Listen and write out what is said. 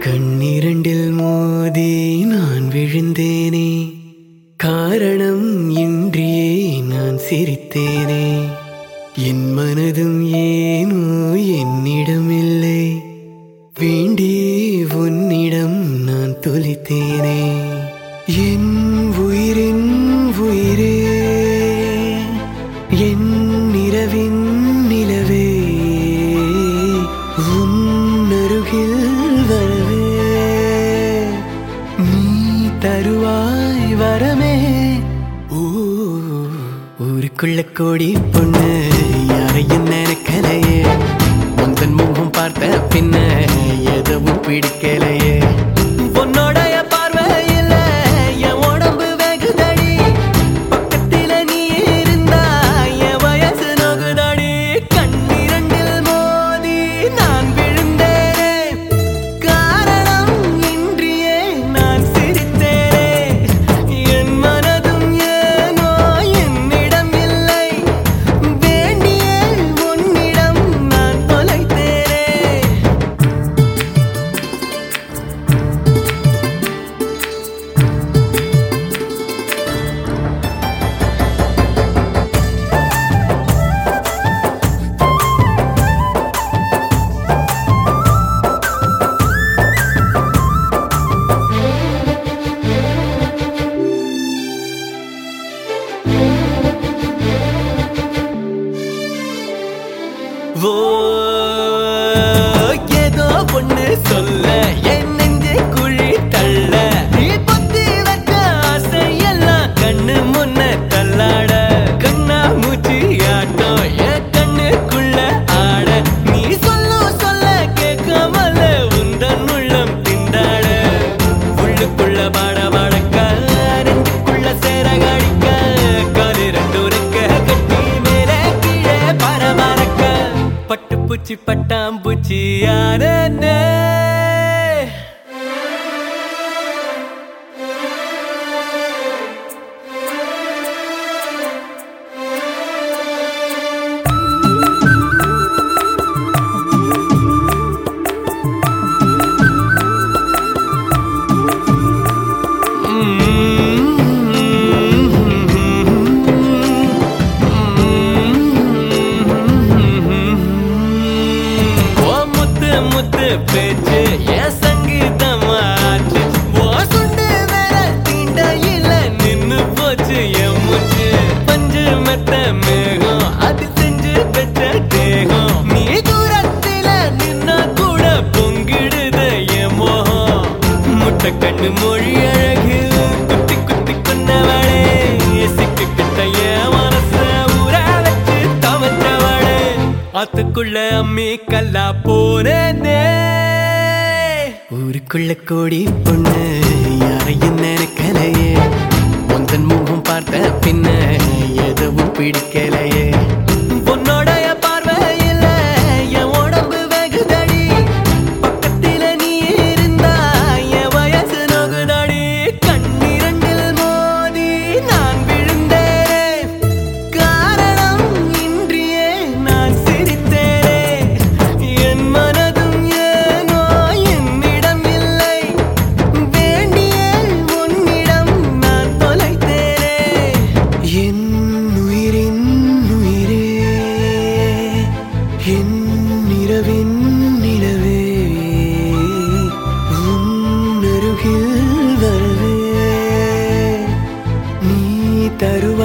கண்ணிரண்டில் மோதி நான் விழுந்தேனே காரணம் இன்றியே நான் சிரித்தேனே என் மனதும் ஏனோ என்னிடமில்லை வேண்டியே உன்னிடம் நான் தொலைத்தேனே என் உயிரின் உயிரே என் நிறவின் நிலவே உன் அருகில் வரவே நீ தருவாய் வரமே ஊ, ஊருக்குள்ள கோடி பொண்ணு யாரையும் நினைக்கலையே முந்தன் முகம் பார்த்த பின்ன எதுவும் பிடிக்கலையே பொன்னோடைய பார்வையில் என் உடம்பு வெகுதடி பக்கத்தில நீ இருந்தா என் வயசு நோகுதடி கண்ணிரண்டில் மோதி நான் விழுந்தேனே காரணம் இன்றியே நான் சிரித்தேனே என் மனதும் ஏனோ என்னிடம் இல்லை வேண்டிய உன்னிடம் நான் தொலைத்தேனே ஓ ஏதோ ஒண்ணு சொல்ல என் நெஞ்சு குழி தள்ள நீ பொத்தி வச்ச ஆசை எல்லாம் கண்ணு முன்ன தள்ளாட கண்ணா மூச்சு ஆட்டம் என் கண்ணுக்குள்ள ஆட நீ சொல்ல சொல்ல கேட்காமல உந்தன் உள்ளம் திண்டாட உள்ளுக்குள்ள பாட பாடக்க ரெண்டுக்குள்ள சேர காடிக்க காலு ரெண்டு ரெக்க கட்டி மேலே கீழே பரபரக்க பட்டு பூச்சி பட்டாம்பூச்சி யாரே ஓ முத்து முத்து பேச்சு என் சங்கீதமாச்சு ஓ சுண்டு வேற தீண்ட இல்ல நின்னு போச்சு என் மூச்சு பஞ்சு மெத்த மேகம் அது செஞ்சு பெற்ற தேகம் நீ தூரத்தில நின்னா கூட பொங்கிடுத என் மோகம் முட்டை கண்ணு மொழி அழகு குத்தி குத்தி கொன்னவளே சிக்கு கிட்ட என் மனச ஊற வச்சு தவற்றவளே ஆத்துக்குள்ள அம்மி கல்லா போனே ஊருக்குள்ள கோடி பொண்ணு யாரையும் நினைக்கலையே முந்தன் முகம் பார்த்த பின்ன எதுவும் பிடிக்கலையே பொன்னோடைய பார்வையில் என் உடம்பு வெகுதடி பக்கத்தில நீ இருந்தா என் வயசு நோகுதடி கண்ணிரண்டில் மோதி நான் விழுந்தேனே காரணம் இன்றியே நான் சிரித்தேனே என் மனதும் ஏனோ என்னிடம் இல்லை வேண்டிய உன்னிடம் நான் தொலைத்தேனே என் உயிரின் உயிரே என் நிறவின் நிலவே உன் அருகில் வரவே நீ தருவ